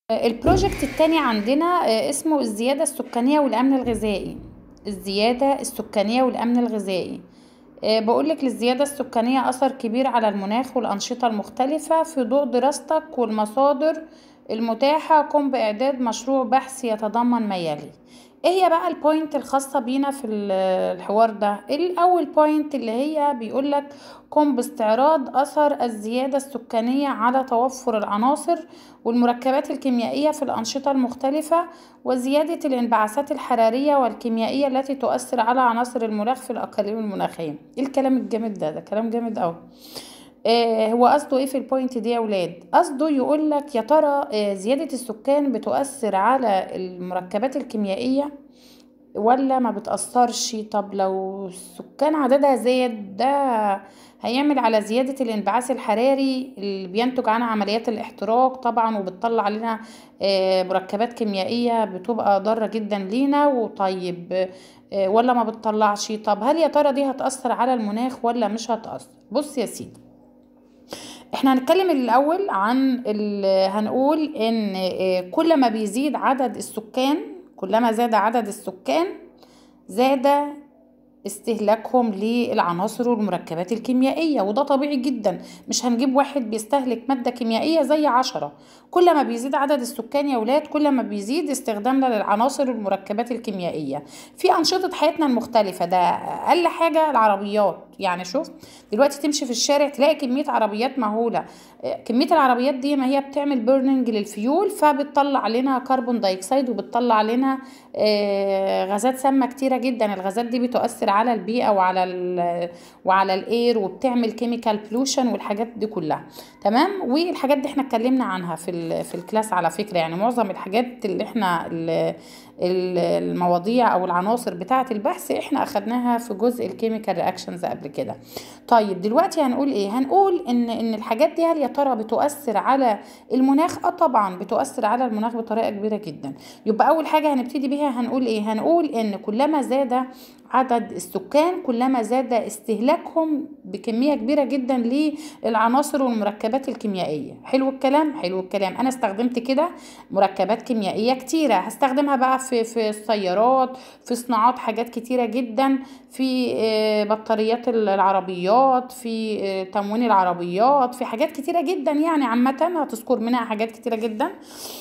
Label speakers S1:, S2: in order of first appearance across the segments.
S1: البروجكت التاني عندنا آه، اسمه الزيادة السكانية والأمن الغذائي الزيادة السكانية والأمن الغذائي آه، بقولك للزيادة السكانية أثر كبير على المناخ والأنشطة المختلفة في ضوء دراستك والمصادر المتاحة قم بإعداد مشروع بحث يتضمن ما يلي ايه هي بقى البوينت الخاصة بينا في ال- الحوار ده الأول بوينت اللي هي بيقولك قم باستعراض أثر الزيادة السكانية على توفر العناصر والمركبات الكيميائية في الأنشطة المختلفة وزيادة الانبعاثات الحرارية والكيميائية التي تؤثر على عناصر المناخ في الأقاليم المناخية ايه الكلام الجامد ده ده كلام جامد أوي آه هو قصده ايه في البوينت دي يا ولاد قصده يقول لك يا ترى آه زيادة السكان بتؤثر على المركبات الكيميائية ولا ما بتأثرش طب لو السكان عددها زاد ده هيعمل على زيادة الانبعاث الحراري اللي بينتج عنها عمليات الاحتراق طبعا وبتطلع لنا آه، مركبات كيميائية بتبقى ضارة جدا لينا وطيب آه، ولا ما بتطلعش طب هل يا ترى دي هتأثر على المناخ ولا مش هتأثر بص يا سيدي احنا هنتكلم الاول عن ال- هنقول ان آه، كل ما بيزيد عدد السكان كلما زاد عدد السكان زاد استهلاكهم للعناصر والمركبات الكيميائية وده طبيعي جدا مش هنجيب واحد بيستهلك مادة كيميائية زي عشرة كل ما بيزيد عدد السكان يا ولاد كل ما بيزيد استخدامنا للعناصر والمركبات الكيميائية في أنشطة حياتنا المختلفة ده أقل حاجة العربيات يعني شوف دلوقتي تمشي في الشارع تلاقي كمية عربيات مهولة آه، كمية العربيات دي ما هي بتعمل بيرنينج للفيول فبتطلع لنا كربون دايوكسيد وبتطلع لنا آه، غازات سامة كتيرة جدا الغازات دي بتؤثر على البيئة وعلى ال وعلى الاير وبتعمل كيميكال بلوشن والحاجات دي كلها تمام والحاجات دي احنا اتكلمنا عنها في ال- في الكلاس على فكرة يعني معظم الحاجات اللي احنا ال- ال- المواضيع او العناصر بتاعة البحث احنا اخدناها في جزء الكيميكال رياكشنز قبل كده طيب دلوقتي هنقول ايه هنقول ان ان الحاجات دي هل يا ترى بتؤثر على المناخ اه طبعا بتؤثر على المناخ بطريقة كبيرة جدا يبقى اول حاجة هنبتدي بيها هنقول ايه هنقول ان كلما زاد عدد السكان كلما زاد استهلاكهم بكمية كبيرة جدا للعناصر والمركبات الكيميائية حلو الكلام حلو الكلام انا استخدمت كده مركبات كيميائية كتيرة هستخدمها بقى في في السيارات في صناعات حاجات كتيرة جدا في آه، بطاريات العربيات في آه، تموين العربيات في حاجات كتيرة جدا يعني عامة هتذكر منها حاجات كتيرة جدا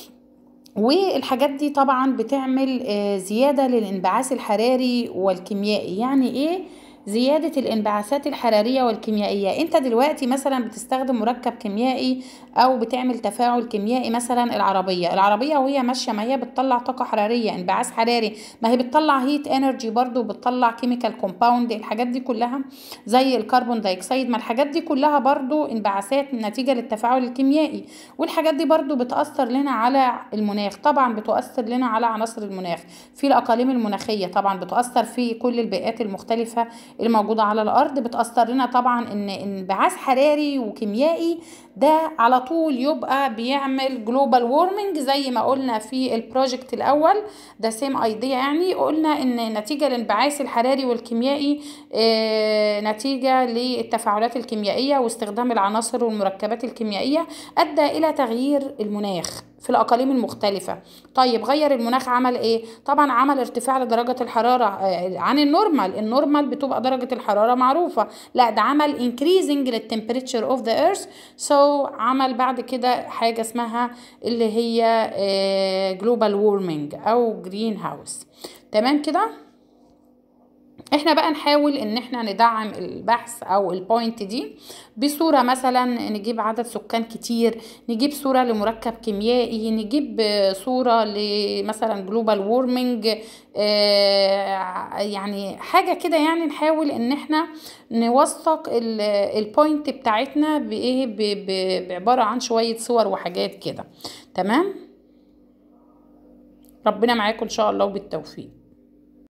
S1: والحاجات دي طبعا بتعمل آه، زيادة للانبعاث الحراري والكيميائي يعني ايه زيادة الانبعاثات الحرارية والكيميائية انت دلوقتي مثلا بتستخدم مركب كيميائي او بتعمل تفاعل كيميائي مثلا العربية العربية وهي ماشية ما هي بتطلع طاقة حرارية انبعاث حراري ما هي بتطلع هيت انرجي برضو بتطلع كيميكال كومباوند الحاجات دي كلها زي الكربون دايوكسيد ما الحاجات دي كلها برضو انبعاثات نتيجة للتفاعل الكيميائي والحاجات دي برضو بتأثر لنا على المناخ طبعا بتؤثر لنا على عناصر المناخ في الأقاليم المناخية طبعا بتؤثر في كل البيئات المختلفة الموجودة على الأرض بتأثر لنا طبعا إن انبعاث حراري وكيميائي ده على طول يبقى بيعمل جلوبال وورمنج زي ما قلنا في البروجكت الأول ده سيم ايديا يعني قلنا إن نتيجة الانبعاث الحراري والكيميائي آه، نتيجة للتفاعلات الكيميائية واستخدام العناصر والمركبات الكيميائية أدى إلى تغيير المناخ في الأقاليم المختلفة طيب غير المناخ عمل إيه؟ طبعا عمل ارتفاع لدرجة الحرارة آه، عن النورمال النورمال بتبقى درجة الحرارة معروفة لا ده عمل increasing للتمبريتشر of the earth so عمل بعد كده حاجة اسمها اللي هي آه، global warming أو green house تمام كده؟ احنا بقى نحاول ان احنا ندعم البحث او البوينت دي بصورة مثلا نجيب عدد سكان كتير نجيب صورة لمركب كيميائي نجيب آه، صورة لمثلا جلوبال وورمنج يعني حاجة كده يعني نحاول ان احنا نوثق ال- البوينت بتاعتنا بايه ب- ب- بعبارة عن شوية صور وحاجات كده تمام ربنا معاكم ان شاء الله وبالتوفيق